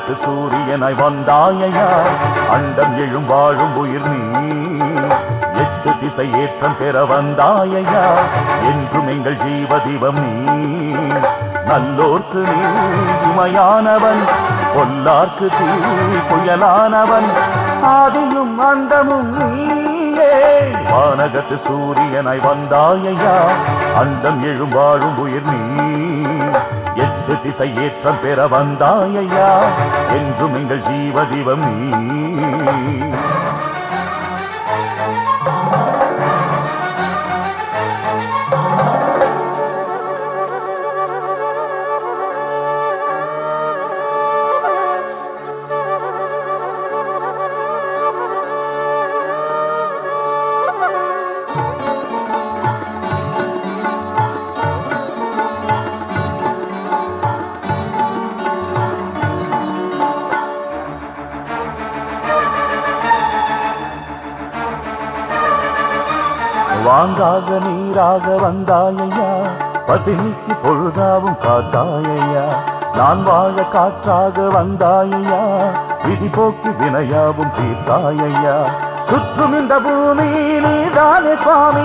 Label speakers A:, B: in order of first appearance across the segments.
A: வானகத்து சூரியனாய் வந்தாயையா அண்டம் எழும் வாழும் உயிர் நீ எட்டு திசை ஏற்றம் பெற வந்தாயையா என்றும் எங்கள் ஜீவ தீபம் நீ நல்லோர்க்கு நீ இமையானவன் பொல்லார்க்கு தீ புயலானவன் ஆதியும் அண்டமும் நீயே வானகத்து சூரியனாய் வந்தாயையா அண்டம் எழும் வாழும் உயிர் நீ எட்டு திசை ஏற்றம் பெற வந்தாயையா என்றும் எங்கள் ஜீவ தீபம் நீ வாங்காக நீராக வந்தாயையா பசி நீக்கி பொழுதாவும் காத்தாயையா நான் வாழ காற்றாக வந்தாயையா விதி போக்கி வினையாவும் தீர்த்தாயையா சுற்றும் இந்த பூமி நீதானே சுவாமி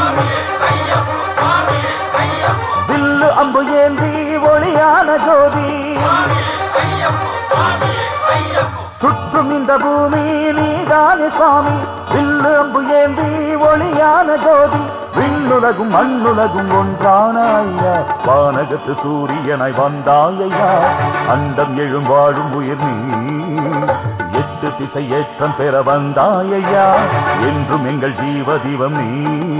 A: வில்லு அம்பு ஏந்தி ஒளியான ஜோதி சுற்றும் இந்த பூமி நீதானே சுவாமி வில்லு அம்பு ஏந்தி ஒளியான ஜோதி விண்ணுலகும் மண்ணுலகும் ஒன்றான ஐயா வானகத்து சூரியனாய் வந்தாயையா அண்டம் எழும் வாழும் உயிர் நீ எட்டு திசை ஏற்றம் பெற வந்தாயையா என்றும் எங்கள் ஜீவ தீபம் நீ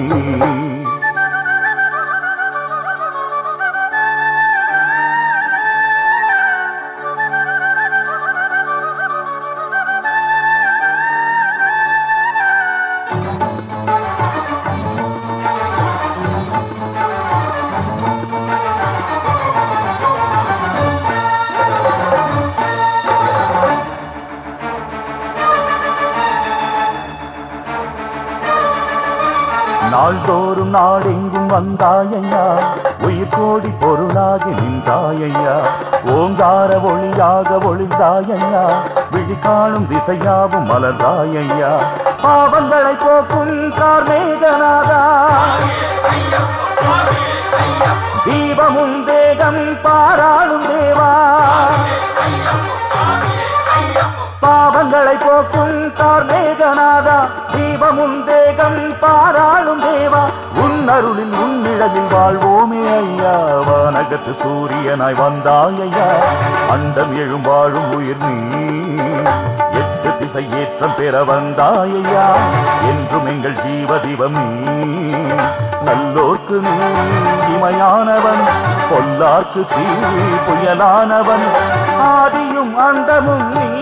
A: நாள்தோறும் நாடெங்கும் வந்தாயையா உயிர் கோடி பொருளாகி நின்றாயையா ஓங்கார ஒளியாக ஒளிந்தாயையா விழி காணும் திசையாவும் மலர்ந்தாயையா பாவங்களை போக்கும் கார்மேகநாதா தீபமும் தேகம் பாராளும் தேவா பாவங்களை போக்கும் கார்மேகநாதா தீபமும் தேகம் பாராளும் தேவா உன்னருளில் உன்னிழலில் வாழ்வோமே ஐயா வானகத்து சூரியனாய் வந்தாயையா அண்டம் எழும் வாழும் உயிர் நீ எட்டு திசை ஏற்றம் பெற வந்தாயையா என்றும் எங்கள் ஜீவ தீபம் நீ நல்லோர்க்கு நீ இமையானவன் பொல்லார்க்கு தீ புயலானவன் ஆதியும் அந்தமும் நீ